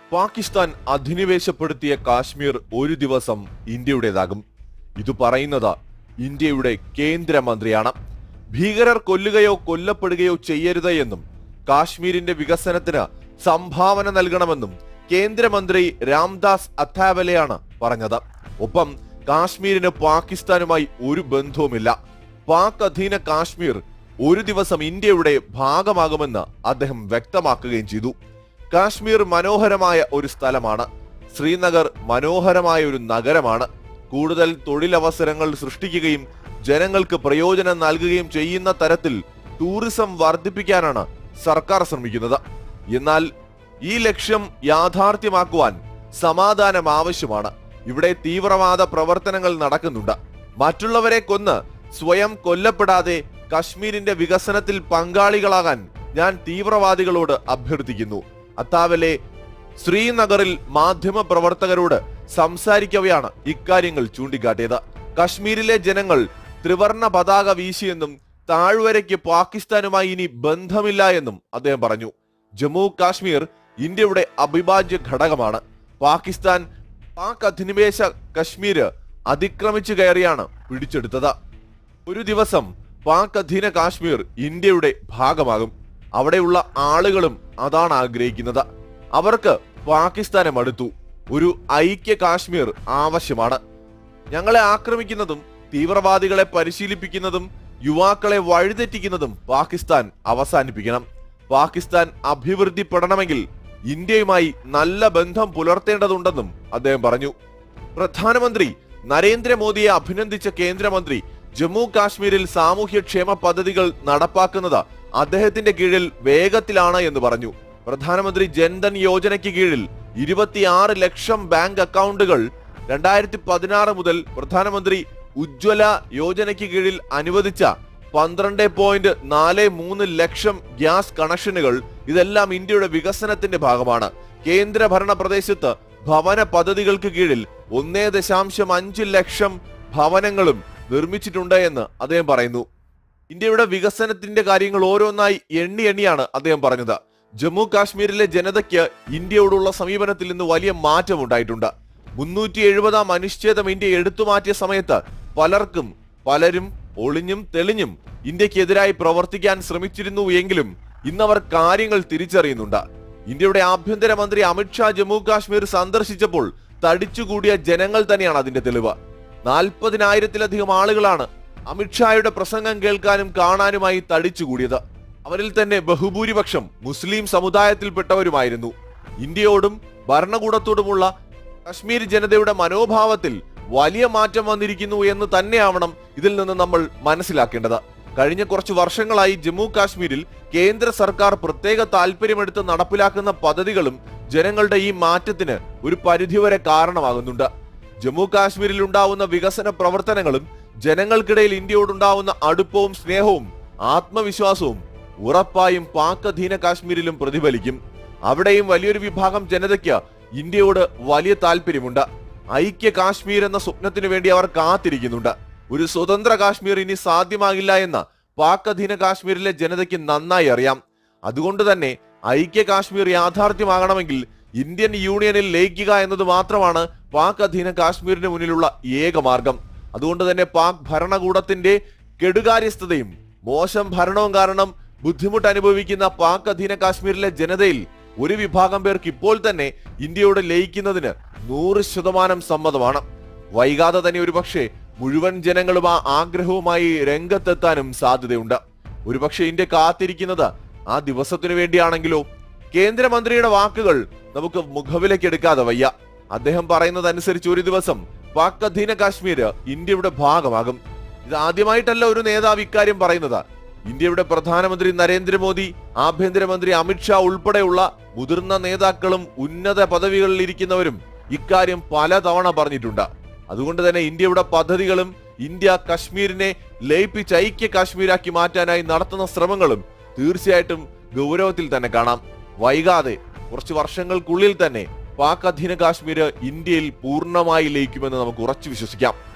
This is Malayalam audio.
പാകിസ്ഥാൻ അധിനിവേശപ്പെടുത്തിയ കാശ്മീർ ഒരു ദിവസം ഇന്ത്യയുടേതാകും ഇത് പറയുന്നത് ഇന്ത്യയുടെ കേന്ദ്രമന്ത്രിയാണ് ഭീകരർ കൊല്ലുകയോ കൊല്ലപ്പെടുകയോ ചെയ്യരുത് എന്നും കാശ്മീരിന്റെ വികസനത്തിന് സംഭാവന നൽകണമെന്നും കേന്ദ്രമന്ത്രി രാംദാസ് അഥാവലെയാണ് പറഞ്ഞത് ഒപ്പം കാശ്മീരിന് പാകിസ്ഥാനുമായി ഒരു ബന്ധവുമില്ല പാക് അധീന കാശ്മീർ ഒരു ദിവസം ഇന്ത്യയുടെ ഭാഗമാകുമെന്ന് അദ്ദേഹം വ്യക്തമാക്കുകയും ചെയ്തു കാശ്മീർ മനോഹരമായ ഒരു സ്ഥലമാണ് ശ്രീനഗർ മനോഹരമായ ഒരു നഗരമാണ് കൂടുതൽ തൊഴിലവസരങ്ങൾ സൃഷ്ടിക്കുകയും ജനങ്ങൾക്ക് പ്രയോജനം നൽകുകയും ചെയ്യുന്ന തരത്തിൽ ടൂറിസം വർദ്ധിപ്പിക്കാനാണ് സർക്കാർ ശ്രമിക്കുന്നത് എന്നാൽ ഈ ലക്ഷ്യം യാഥാർത്ഥ്യമാക്കുവാൻ സമാധാനം ആവശ്യമാണ് ഇവിടെ തീവ്രവാദ പ്രവർത്തനങ്ങൾ നടക്കുന്നുണ്ട് മറ്റുള്ളവരെ കൊന്ന് സ്വയം കൊല്ലപ്പെടാതെ കശ്മീരിന്റെ വികസനത്തിൽ പങ്കാളികളാകാൻ ഞാൻ തീവ്രവാദികളോട് അഭ്യർത്ഥിക്കുന്നു അത്താവലെ ശ്രീനഗറിൽ മാധ്യമ പ്രവർത്തകരോട് സംസാരിക്കവെയാണ് ഇക്കാര്യങ്ങൾ ചൂണ്ടിക്കാട്ടിയത് കശ്മീരിലെ ജനങ്ങൾ ത്രിവർണ പതാക വീശിയെന്നും താഴ്വരയ്ക്ക് പാകിസ്ഥാനുമായി ഇനി ബന്ധമില്ല എന്നും അദ്ദേഹം പറഞ്ഞു ജമ്മു കാശ്മീർ ഇന്ത്യയുടെ അവിഭാജ്യ ഘടകമാണ് പാകിസ്ഥാൻ പാക് അധിനിവേശ കശ്മീര് അതിക്രമിച്ചു കയറിയാണ് പിടിച്ചെടുത്തത് ഒരു ദിവസം പാക് അധീന കാശ്മീർ ഇന്ത്യയുടെ ഭാഗമാകും അവിടെയുള്ള ആളുകളും അതാണ് ആഗ്രഹിക്കുന്നത് അവർക്ക് പാകിസ്ഥാനെ മടുത്തു ഒരു ഐക്യ കാശ്മീർ ആവശ്യമാണ് ഞങ്ങളെ ആക്രമിക്കുന്നതും തീവ്രവാദികളെ പരിശീലിപ്പിക്കുന്നതും യുവാക്കളെ വഴിതെറ്റിക്കുന്നതും പാകിസ്ഥാൻ അവസാനിപ്പിക്കണം പാകിസ്ഥാൻ അഭിവൃദ്ധിപ്പെടണമെങ്കിൽ ഇന്ത്യയുമായി നല്ല ബന്ധം പുലർത്തേണ്ടതുണ്ടെന്നും അദ്ദേഹം പറഞ്ഞു പ്രധാനമന്ത്രി നരേന്ദ്രമോദിയെ അഭിനന്ദിച്ച കേന്ദ്രമന്ത്രി ജമ്മു കാശ്മീരിൽ സാമൂഹ്യക്ഷേമ പദ്ധതികൾ നടപ്പാക്കുന്നത് അദ്ദേഹത്തിന്റെ കീഴിൽ വേഗത്തിലാണ് എന്ന് പറഞ്ഞു പ്രധാനമന്ത്രി ജൻധൻ യോജനയ്ക്ക് കീഴിൽ ഇരുപത്തിയാറ് ലക്ഷം ബാങ്ക് അക്കൗണ്ടുകൾ രണ്ടായിരത്തി പതിനാറ് മുതൽ പ്രധാനമന്ത്രി ഉജ്ജ്വല യോജനയ്ക്ക് കീഴിൽ അനുവദിച്ച പന്ത്രണ്ട് പോയിന്റ് നാല് മൂന്ന് ലക്ഷം ഗ്യാസ് കണക്ഷനുകൾ ഇതെല്ലാം ഇന്ത്യയുടെ വികസനത്തിന്റെ ഭാഗമാണ് കേന്ദ്രഭരണ പ്രദേശത്ത് ഭവന പദ്ധതികൾക്ക് കീഴിൽ ഒന്നേ ദശാംശം അഞ്ച് ലക്ഷം ഭവനങ്ങളും നിർമ്മിച്ചിട്ടുണ്ട് എന്ന് അദ്ദേഹം പറയുന്നു ഇന്ത്യയുടെ വികസനത്തിന്റെ കാര്യങ്ങൾ ഓരോന്നായി എണ്ണി എണ്ണിയാണ് അദ്ദേഹം പറഞ്ഞത് ജമ്മു കാശ്മീരിലെ ജനതയ്ക്ക് ഇന്ത്യയോടുള്ള സമീപനത്തിൽ നിന്ന് വലിയ മാറ്റം ഉണ്ടായിട്ടുണ്ട് മുന്നൂറ്റി എഴുപതാം അനുച്ഛേദം ഇന്ത്യ എടുത്തുമാറ്റിയ സമയത്ത് പലർക്കും പലരും ഒളിഞ്ഞും തെളിഞ്ഞും ഇന്ത്യക്കെതിരായി പ്രവർത്തിക്കാൻ ശ്രമിച്ചിരുന്നു എങ്കിലും ഇന്നവർ കാര്യങ്ങൾ തിരിച്ചറിയുന്നുണ്ട് ഇന്ത്യയുടെ ആഭ്യന്തരമന്ത്രി അമിത്ഷാ ജമ്മു കാശ്മീർ സന്ദർശിച്ചപ്പോൾ തടിച്ചുകൂടിയ ജനങ്ങൾ തന്നെയാണ് അതിന്റെ തെളിവ് നാൽപ്പതിനായിരത്തിലധികം ആളുകളാണ് അമിത്ഷായുടെ പ്രസംഗം കേൾക്കാനും കാണാനുമായി തടിച്ചുകൂടിയത് അവരിൽ തന്നെ ബഹുഭൂരിപക്ഷം മുസ്ലിം സമുദായത്തിൽപ്പെട്ടവരുമായിരുന്നു ഇന്ത്യയോടും ഭരണകൂടത്തോടുമുള്ള കശ്മീർ ജനതയുടെ മനോഭാവത്തിൽ വലിയ മാറ്റം വന്നിരിക്കുന്നു എന്ന് തന്നെയാവണം ഇതിൽ നിന്ന് നമ്മൾ മനസ്സിലാക്കേണ്ടത് കഴിഞ്ഞ കുറച്ച് വർഷങ്ങളായി ജമ്മു കാശ്മീരിൽ കേന്ദ്ര സർക്കാർ പ്രത്യേക താല്പര്യമെടുത്ത് നടപ്പിലാക്കുന്ന പദ്ധതികളും ജനങ്ങളുടെ ഈ മാറ്റത്തിന് ഒരു പരിധിവരെ കാരണമാകുന്നുണ്ട് ജമ്മു കാശ്മീരിൽ ഉണ്ടാവുന്ന വികസന പ്രവർത്തനങ്ങളും ജനങ്ങൾക്കിടയിൽ ഇന്ത്യയോടുണ്ടാവുന്ന അടുപ്പവും സ്നേഹവും ആത്മവിശ്വാസവും ഉറപ്പായും പാക് അധീന കാശ്മീരിലും പ്രതിഫലിക്കും അവിടെയും വലിയൊരു വിഭാഗം ജനതയ്ക്ക് ഇന്ത്യയോട് വലിയ താല്പര്യമുണ്ട് ഐക്യ കാശ്മീർ എന്ന സ്വപ്നത്തിനു വേണ്ടി അവർ കാത്തിരിക്കുന്നുണ്ട് ഒരു സ്വതന്ത്ര കാശ്മീർ ഇനി സാധ്യമാകില്ല എന്ന പാക് അധീന കാശ്മീരിലെ ജനതയ്ക്ക് നന്നായി അറിയാം അതുകൊണ്ട് തന്നെ ഐക്യ കാശ്മീർ യാഥാർത്ഥ്യമാകണമെങ്കിൽ ഇന്ത്യൻ യൂണിയനിൽ ലയിക്കുക എന്നത് മാത്രമാണ് പാക് അധീന കാശ്മീരിന് മുന്നിലുള്ള ഏക മാർഗം അതുകൊണ്ട് തന്നെ പാക് ഭരണകൂടത്തിന്റെ കെടുകാര്യസ്ഥതയും മോശം ഭരണവും കാരണം ബുദ്ധിമുട്ട് അനുഭവിക്കുന്ന പാക് അധീന കാശ്മീരിലെ ജനതയിൽ ഒരു വിഭാഗം പേർക്ക് ഇപ്പോൾ തന്നെ ഇന്ത്യയോട് ലയിക്കുന്നതിന് നൂറ് ശതമാനം സമ്മതമാണ് വൈകാതെ തന്നെ ഒരുപക്ഷെ മുഴുവൻ ജനങ്ങളും ആ ആഗ്രഹവുമായി രംഗത്തെത്താനും സാധ്യതയുണ്ട് ഒരുപക്ഷെ ഇന്ത്യ കാത്തിരിക്കുന്നത് ആ ദിവസത്തിനു വേണ്ടിയാണെങ്കിലോ കേന്ദ്രമന്ത്രിയുടെ വാക്കുകൾ നമുക്ക് മുഖവിലക്കെടുക്കാതെ വയ്യ അദ്ദേഹം പറയുന്നതനുസരിച്ച് ഒരു ദിവസം പാക് അധീന കാശ്മീർ ഇന്ത്യയുടെ ഭാഗമാകും ഇത് ആദ്യമായിട്ടല്ല ഒരു നേതാവ് ഇക്കാര്യം പറയുന്നത് ഇന്ത്യയുടെ പ്രധാനമന്ത്രി നരേന്ദ്രമോദി ആഭ്യന്തരമന്ത്രി അമിത്ഷാ ഉൾപ്പെടെയുള്ള മുതിർന്ന നേതാക്കളും ഉന്നത പദവികളിൽ ഇരിക്കുന്നവരും ഇക്കാര്യം പലതവണ പറഞ്ഞിട്ടുണ്ട് അതുകൊണ്ട് തന്നെ ഇന്ത്യയുടെ പദ്ധതികളും ഇന്ത്യ കശ്മീരിനെ ലയിപ്പിച്ച് ഐക്യ കാശ്മീരാക്കി മാറ്റാനായി നടത്തുന്ന ശ്രമങ്ങളും തീർച്ചയായിട്ടും ഗൗരവത്തിൽ തന്നെ കാണാം വൈകാതെ കുറച്ച് വർഷങ്ങൾക്കുള്ളിൽ തന്നെ പാക് അധീന കാശ്മീർ ഇന്ത്യയിൽ പൂർണ്ണമായി ലയിക്കുമെന്ന് നമുക്ക് ഉറച്ചു വിശ്വസിക്കാം